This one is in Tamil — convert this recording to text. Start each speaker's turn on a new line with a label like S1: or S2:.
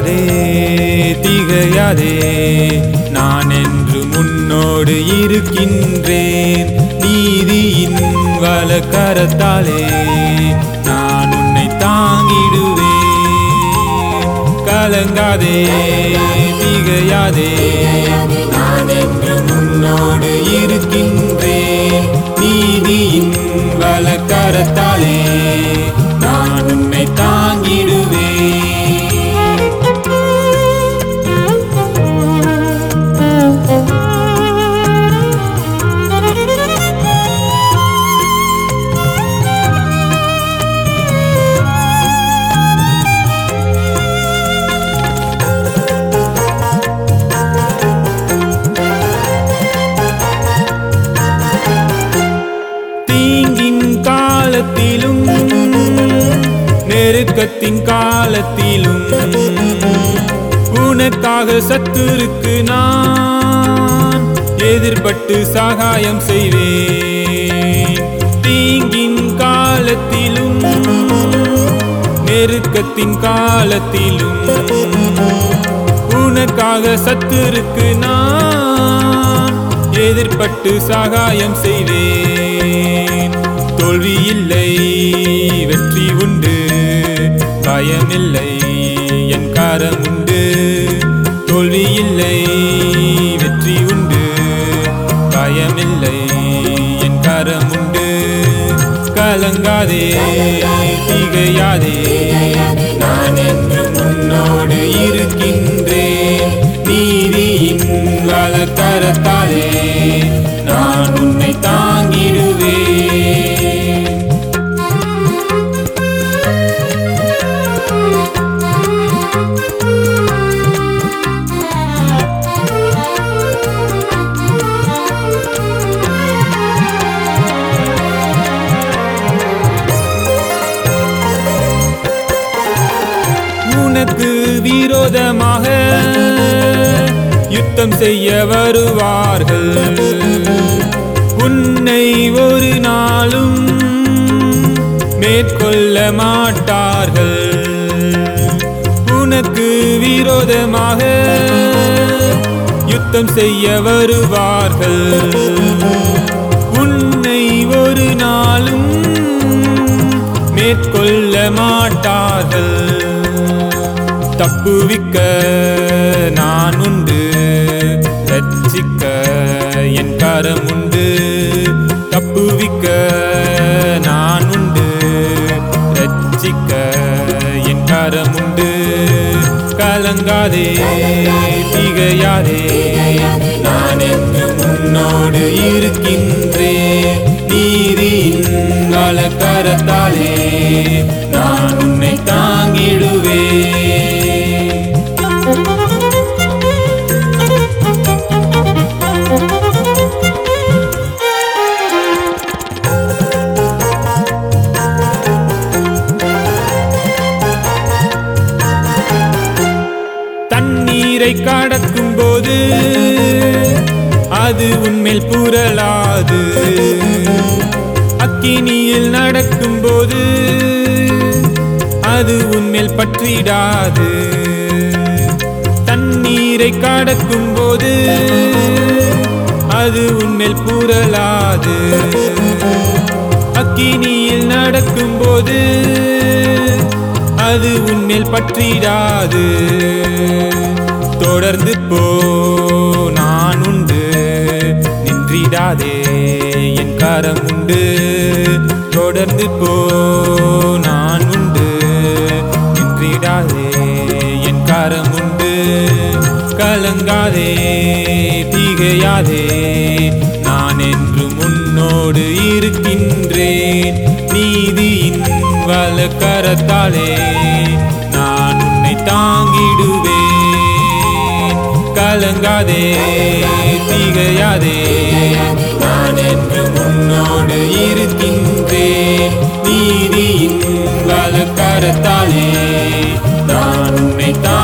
S1: கலங்காதே திகையாதே நான் என்று முன்னோடு இருக்கின்றேன் நீதியின் வலக்கரத்தாலே நான் உன்னை தாங்கிடுவேன் கலங்காதே திகையாதே நான் என்று முன்னோடு இருக்கின்றேன் நீதியின் வலக்கரத்தாலே நான் உன்னை தாங்கிடுவேன் தீங்கின் காலத்திலும் நெருக்கத்தின் காலத்திலும் உனக்காக சத்துருக்கு நான் எதிர்பட்டு சகாயம் செய்வேன் தீங்கின் காலத்திலும் நெருக்கத்தின் காலத்திலும் உனக்காக சத்துருக்கு நான் எதிர்பட்டு சகாயம் செய்வேன் தோல்வி இல்லை வெற்றி உண்டு பயமில்லை என் காரம் உண்டு தோல்வி இல்லை வெற்றி உண்டு பயமில்லை என் கரம் உண்டு கலங்காதே திகையாதே நான் என்று முன்னோடு இருக்கின்றேன் நீதியின் வலக்கரத்தாலே நான் உன்னை தாங்கிடுவேன் உனக்கு விரோதமாக யுத்தம் செய்ய வருவார்கள் உன்னை ஒரு நாளும் மேற்கொள்ள மாட்டார்கள் உனக்கு விரோதமாக யுத்தம் செய்ய வருவார்கள் உன்னை ஒரு நாளும் மேற்கொள்ள மாட்டார்கள் தப்புவிக்க நான் உண்டு ரட்சிக்க என் கரம் உண்டு தப்புவிக்க நான் உண்டு ரட்சிக்க என் கரம் உண்டு கலங்காதே திகையாதே நான் என்று முன்னோடு இருக்கின்றேன் நீரின் வலக்கரத்தாலே நான் உன்னை தாங்கிடுவேன் தண்ணீரை கடக்கும் போது அது உன்மேல் புரளாது அக்கினியில் நடக்கும் போது அது உன்மேல் பற்றிடாது தண்ணீரை கடக்கும் போது அது உன்மேல் புரளாது அக்கினியில் நடக்கும் போது அது உன்மேல் பற்றிடாது தொடர்ந்து போ நான் உண்டு நின்றிடாதே என் கரம் உண்டு தொடர்ந்து போ நான் உண்டு நின்றிடாதே என் கரம் உண்டு கலங்காதே திகையாதே நான் என்று முன்னோடு இருக்கின்றேன் நீதியின் வலக்கரத்தாலே நான் உன்னை தாங்கிடுவேன் கலங்காதே திகையாதே நான் என்று முன்னோடு இருக்கின்றேன் நீதியின் வலக்கரத்தாலே நான் உன்னை தான்